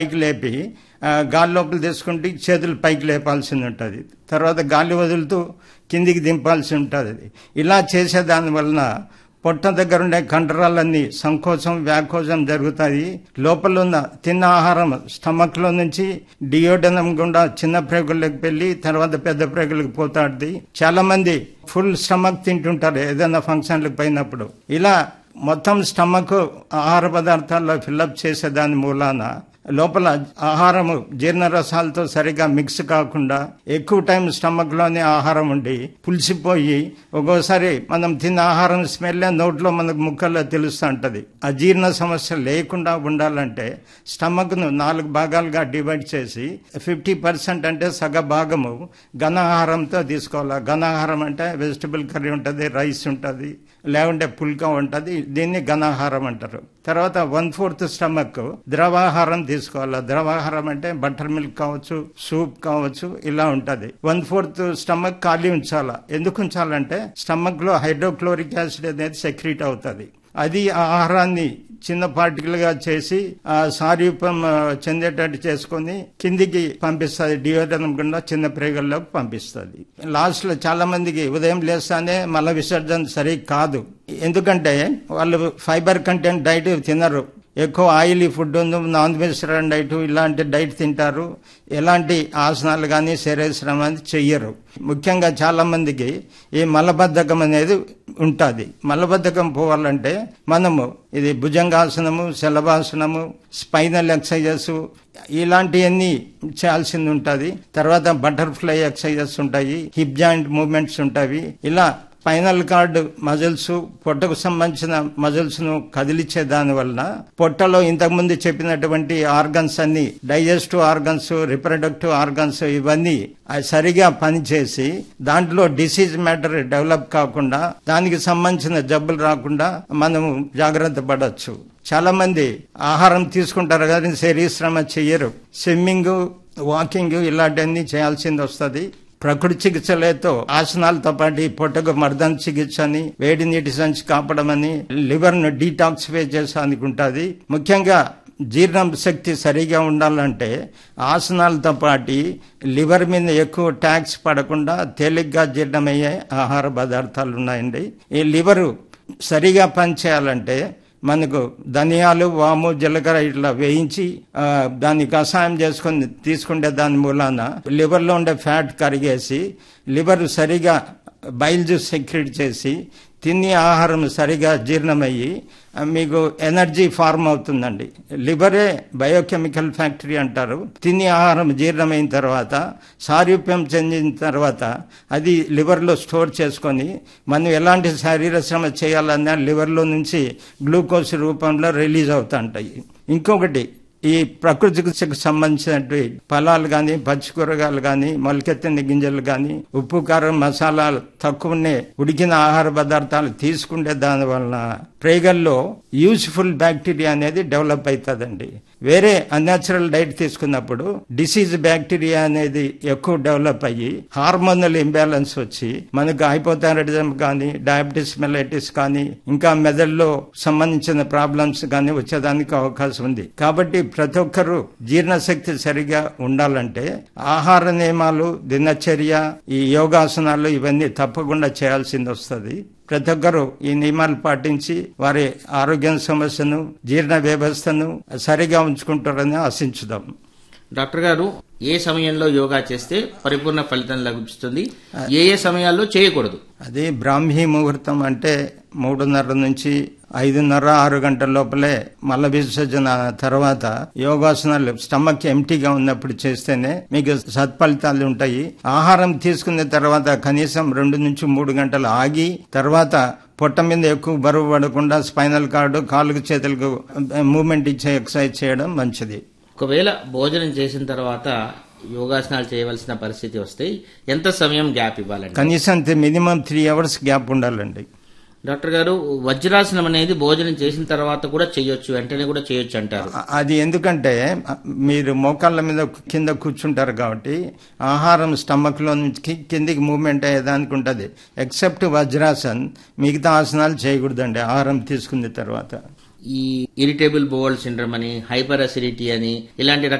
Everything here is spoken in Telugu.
పైకి లేపి ఆ, గాలి లోపల తీసుకుంటే చేతులు పైకి లేపాల్సింది ఉంటుంది తర్వాత గాలి వదులుతూ కిందికి దింపాల్సి ఉంటుంది ఇలా చేసే దాని వలన పొట్ట దగ్గర ఉండే కండరాలన్నీ సంకోచం వ్యాకోచం జరుగుతాయి లోపల ఉన్న తిన్న ఆహారం స్టమక్ లో నుంచి డియోడనం గుండా చిన్న ప్రేగులకు వెళ్ళి తర్వాత పెద్ద ప్రేగులకు పోతాడుది చాలా మంది ఫుల్ స్టమక్ తింటుంటారు ఏదైనా ఫంక్షన్లకు పోయినప్పుడు ఇలా మొత్తం స్టమక్ ఆహార పదార్థాల్లో ఫిల్అప్ చేసే దాని మూలాన లోపల ఆహారము జీర్ణరసాలతో సరిగా మిక్స్ కాకుండా ఎక్కువ టైం స్టమక్ లోనే ఆహారం ఉండి పులిసిపోయి ఒక్కోసారి మనం తిన్న ఆహారం స్మెల్ నోట్లో మనకు ముక్కల్లో తెలుస్తూ ఉంటది అజీర్ణ సమస్య లేకుండా ఉండాలంటే స్టమక్ ను నాలుగు భాగాలుగా డివైడ్ చేసి ఫిఫ్టీ పర్సెంట్ అంటే సగ భాగము ఘన ఆహారంతో తీసుకోవాలి ఘన ఆహారం అంటే వెజిటబుల్ కర్రీ ఉంటుంది రైస్ ఉంటుంది లేకుంటే పుల్కా ఉంటుంది దీన్ని ఘనాహారం అంటారు తర్వాత వన్ ఫోర్త్ స్టమక్ ద్రవాహారం తీసుకోవాలి ద్రవాహారం అంటే బటర్ మిల్క్ కావచ్చు సూప్ కావచ్చు ఇలా ఉంటది వన్ ఫోర్త్ స్టమక్ ఖాళీ ఉంచాలా ఎందుకు ఉంచాలంటే స్టమక్ లో హైడ్రోక్లోరిక్ యాసిడ్ అనేది సెక్రీట్ అవుతుంది అది ఆ ఆహారాన్ని చిన్న పార్టికల్ గా చేసి ఆ సారూప్యం ఆ, చెందేటట్టు చేసుకొని కిందికి పంపిస్తుంది డియోడనం గుండా చిన్న ప్రేగుల్లోకి పంపిస్తుంది లాస్ట్ లో చాలా మందికి ఉదయం లేస్తానే మల విసర్జన సరి కాదు ఎందుకంటే వాళ్ళు ఫైబర్ కంటెంట్ డైట్ తినరు ఎక్కువ ఆయిలీ ఫుడ్ ఉంది నాన్ వెజిటేరియన్ డైట్ ఇలాంటి డైట్ తింటారు ఎలాంటి ఆసనాలు కానీ శరీరశ్రమ అనేది చెయ్యరు ముఖ్యంగా చాలా మందికి ఈ మలబద్ధకం అనేది ఉంటుంది మలబద్ధకం పోవాలంటే మనము ఇది భుజంగాసనము శలభాసనము స్పైనల్ ఎక్సర్సైజెస్ ఇలాంటివన్నీ చేయాల్సింది ఉంటుంది తర్వాత బటర్ఫ్లై ఎక్సర్సైజెస్ ఉంటాయి హిప్ జాయింట్ మూవ్మెంట్స్ ఉంటాయి ఇలా స్పైనల్ కార్డ్ మజిల్స్ పొట్టకు సంబంధించిన మజిల్స్ ను కదిలిచ్చే దాని వలన పొట్టలో ఇంతకుముందు చెప్పినటువంటి ఆర్గన్స్ అన్ని డైజెస్టివ్ ఆర్గన్స్ రిప్రొడక్టివ్ ఆర్గన్స్ ఇవన్నీ అవి సరిగా పనిచేసి దాంట్లో డిసీజ్ మ్యాటర్ డెవలప్ కాకుండా దానికి సంబంధించిన జబ్బులు రాకుండా మనము జాగ్రత్త పడవచ్చు చాలా మంది ఆహారం తీసుకుంటారు కానీ శరీరశ్రమ చెయ్యరు స్విమ్మింగ్ వాకింగ్ ఇలాంటివన్నీ చేయాల్సింది వస్తుంది ప్రకృతి చికిత్సలతో ఆసనాలతో పాటు ఈ పొట్టకు మర్దన చికిత్స అని వేడి నీటి సంచి కాపడమని లివర్ ను డీటాక్సిఫై చేసేందుకు ఉంటుంది ముఖ్యంగా జీర్ణ శక్తి సరిగా ఉండాలంటే ఆసనాలతో పాటు లివర్ మీద ఎక్కువ ట్యాక్స్ పడకుండా తేలిగ్గా జీర్ణమయ్యే ఆహార పదార్థాలు ఉన్నాయండి ఈ లివరు సరిగా పనిచేయాలంటే మనకు ధనియాలు వాము జీలకర్ర ఇట్లా వేయించి ఆ, దాన్ని కషాయం చేసుకొని తీసుకుంటే దాని మూలాన లివర్లో ఉండే ఫ్యాట్ కరిగేసి లివర్ సరిగా బైల్ జ్యూస్ సెక్రెట్ చేసి తిని ఆహారం సరిగా జీర్ణమయ్యి ఆ, మీకు ఎనర్జీ ఫార్మ్ అవుతుందండి లివరే బయోకెమికల్ ఫ్యాక్టరీ అంటారు తిని ఆహారం జీర్ణమైన తర్వాత సారూప్యం చెందిన తర్వాత అది లివర్లో స్టోర్ చేసుకొని మనం ఎలాంటి శారీర శ్రమ చేయాలన్నా లివర్లో నుంచి గ్లూకోజ్ రూపంలో రిలీజ్ అవుతుంటాయి ఇంకొకటి ఈ ప్రకృతి చికిత్సకు సంబంధించినటువంటి ఫలాలు కానీ పచ్చి కూరగాయలు కానీ మొలకెత్తిన గింజలు కానీ ఉప్పు కారం మసాలాలు తక్కువనే ఉడికిన ఆహార పదార్థాలు తీసుకుంటే దాని వలన ప్రేగల్లో యూస్ఫుల్ బ్యాక్టీరియా అనేది డెవలప్ అవుతుందండి వేరే అన్యాచురల్ డైట్ తీసుకున్నప్పుడు డిసీజ్ బ్యాక్టీరియా అనేది ఎక్కువ డెవలప్ అయ్యి హార్మోనల్ ఇంబ్యాలెన్స్ వచ్చి మనకు హైపోథైరాయిడిజం కానీ డయాబెటీస్ మెలైటిస్ కానీ ఇంకా మెదడులో సంబంధించిన ప్రాబ్లమ్స్ కానీ వచ్చేదానికి అవకాశం ఉంది కాబట్టి ప్రతి ఒక్కరూ జీర్ణశక్తి సరిగా ఉండాలంటే ఆహార నియమాలు దినచర్య ఈ యోగాసనాలు ఇవన్నీ తప్పకుండా చేయాల్సింది వస్తుంది ప్రతి ఒక్కరూ ఈ నియమాలు పాటించి వారి ఆరోగ్య సమస్యను జీర్ణ వ్యవస్థను సరిగా ఉంచుకుంటారని ఆశించుదాం డాక్టర్ గారు ఏ సమయంలో యోగా చేస్తే పరిపూర్ణ ఫలితం లభిస్తుంది ఏ ఏ సమయాల్లో చేయకూడదు అది బ్రాహ్మీ ముహూర్తం అంటే మూడున్నర నుంచి ఐదున్నర ఆరు గంటల లోపలే మల విసర్జన తర్వాత యోగాసనాలు స్టమక్ ఎంటీగా ఉన్నప్పుడు చేస్తేనే మీకు సత్ఫలితాలు ఉంటాయి ఆహారం తీసుకున్న తర్వాత కనీసం రెండు నుంచి మూడు గంటలు ఆగి తర్వాత పొట్ట మీద ఎక్కువ బరువు పడకుండా స్పైనల్ కార్డు కాళ్ళకు చేతులకు మూమెంట్ ఇచ్చే ఎక్సర్సైజ్ చేయడం మంచిది ఒకవేళ భోజనం చేసిన తర్వాత యోగాసనాలు చేయవలసిన పరిస్థితి వస్తే ఎంత సమయం గ్యాప్ ఇవ్వాలండి కనీసం మినిమం త్రీ అవర్స్ గ్యాప్ ఉండాలండి డాక్టర్ గారు వజ్రాసనం అనేది భోజనం చేసిన తర్వాత కూడా చేయొచ్చు వెంటనే కూడా చేయొచ్చు అంటారు అ- అది ఎందుకంటే అ, మీరు మోకాళ్ళ మీద కింద కూర్చుంటారు కాబట్టి ఆహారం స్టమక్ లో నుంచి కి- కిందికి మూవ్మెంట్ అయ్యేదానికి ఉంటుంది ఎక్సెప్ట్ వజ్రాసన్ మిగతా ఆసనాలు చేయకూడదండి ఆహారం తీసుకున్న తర్వాత ఈ ఇరిటేబుల్ బోవల్ సిండ్రమ్ అని హైపర్ అసిడిటీ అని ఇలాంటి